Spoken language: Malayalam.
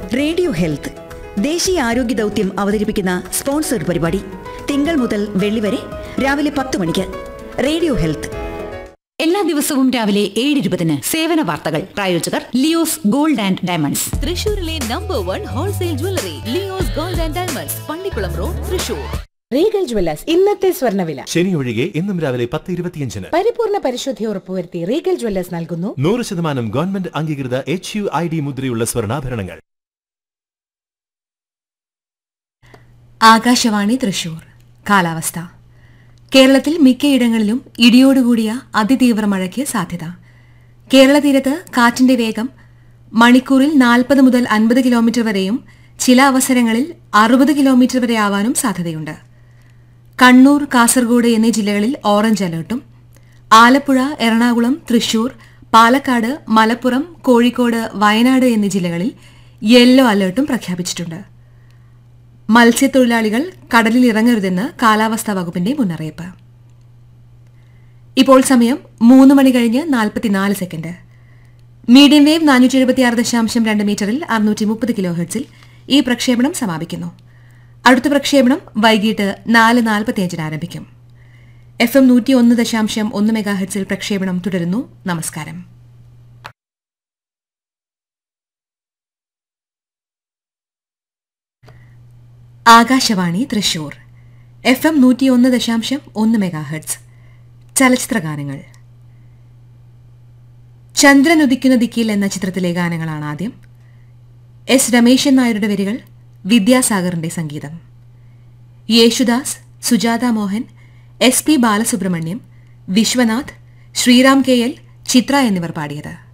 റേഡിയോ ഹെൽത്ത് ദേശീയ ആരോഗ്യ ദൗത്യം അവതരിപ്പിക്കുന്ന സ്പോൺസർഡ് പരിപാടി തിങ്കൾ മുതൽ വെള്ളി വരെ രാവിലെ പത്ത് മണിക്ക് റേഡിയോ ഹെൽത്ത് എല്ലാ ദിവസവും രാവിലെ ഏഴ് ഇരുപതിന് സേവന വാർത്തകൾ പ്രായോജകർ ലിയോസ് ഗോൾഡ് ആൻഡ് ഡയമണ്ട്സ് തൃശൂരിലെ number one wholesale jewellery Leo's gold and diamonds Pallikkulam road Thrissur regal jewellers ഇന്നത്തെ സ്വർണ്ണവില ശനി ഒഴികെ എന്നും രാവിലെ പത്ത് ഇരുപത്തിയഞ്ചിന് പരിപൂർണ പരിശുദ്ധി ഉറപ്പുവരുത്തി റീഗൽ ജ്വല്ലേഴ്സ് നൽകുന്നു നൂറ് ശതമാനം ഗവൺമെന്റ് അംഗീകൃത എച്ച് യു ഐ ഡി മുദ്രയുള്ള സ്വർണ്ണാഭരണങ്ങൾ ആകാശവാണി തൃശൂർ കാലാവസ്ഥ കേരളത്തിൽ മിക്കയിടങ്ങളിലും ഇടിയോടുകൂടിയ അതിതീവ്ര മഴയ്ക്ക് സാധ്യത കേരള തീരത്ത് കാറ്റിന്റെ വേഗം മണിക്കൂറിൽ നാൽപ്പത് മുതൽ അൻപത് കിലോമീറ്റർ വരെയും ചില അവസരങ്ങളിൽ അറുപത് കിലോമീറ്റർ വരെ ആവാനും സാധ്യതയുണ്ട് കണ്ണൂർ കാസർഗോഡ് എന്നീ ജില്ലകളിൽ ഓറഞ്ച് അലർട്ടും ആലപ്പുഴ എറണാകുളം തൃശൂർ പാലക്കാട് മലപ്പുറം കോഴിക്കോട് വയനാട് എന്നീ ജില്ലകളിൽ യെല്ലോ അലർട്ടും പ്രഖ്യാപിച്ചിട്ടുണ്ട് മത്സ്യത്തൊഴിലാളികൾ കടലിൽ ഇറങ്ങരുതെന്ന് കാലാവസ്ഥാ വകുപ്പിന്റെ മുന്നറിയിപ്പ് ഇപ്പോൾ സമയം മൂന്ന് മണി കഴിഞ്ഞ് നാൽപ്പത്തിനാല് സെക്കൻഡ് മീഡിയം വേവ് നാനൂറ്റി എഴുപത്തിയാറ് ദശാംശം രണ്ട് മീറ്ററിൽ അറുന്നൂറ്റി മുപ്പത് കിലോ ഹെർട്സിൽ ഈ പ്രക്ഷേപണം സമാപിക്കുന്നു അടുത്ത പ്രക്ഷേപണം വൈകിട്ട് നാല് നാൽപ്പത്തിയഞ്ചിന് ആരംഭിക്കും എഫ് എം നൂറ്റി ഒന്ന് ദശാംശം ഒന്ന് മെഗാ ഹെർട്സിൽ പ്രക്ഷേപണം തുടരുന്നു നമസ്കാരം ആകാശവാണി തൃശൂർ എഫ് എം നൂറ്റിയൊന്ന് ദശാംശം ഒന്ന് മെഗാ ഹെർട്സ് ചലച്ചിത്രഗാനങ്ങൾ ചന്ദ്രൻ ഉദിക്കുന്ന ദിക്കിൽ എന്ന ചിത്രത്തിലെ ഗാനങ്ങളാണ് ആദ്യം എസ് രമേശൻ നായരുടെ വരികൾ വിദ്യാസാഗറിന്റെ സംഗീതം Yesudas Sujatha Mohan S P Balasubrahmanyam Vishwanath Sreeram K L Chithra എന്നിവർ പാടിയത്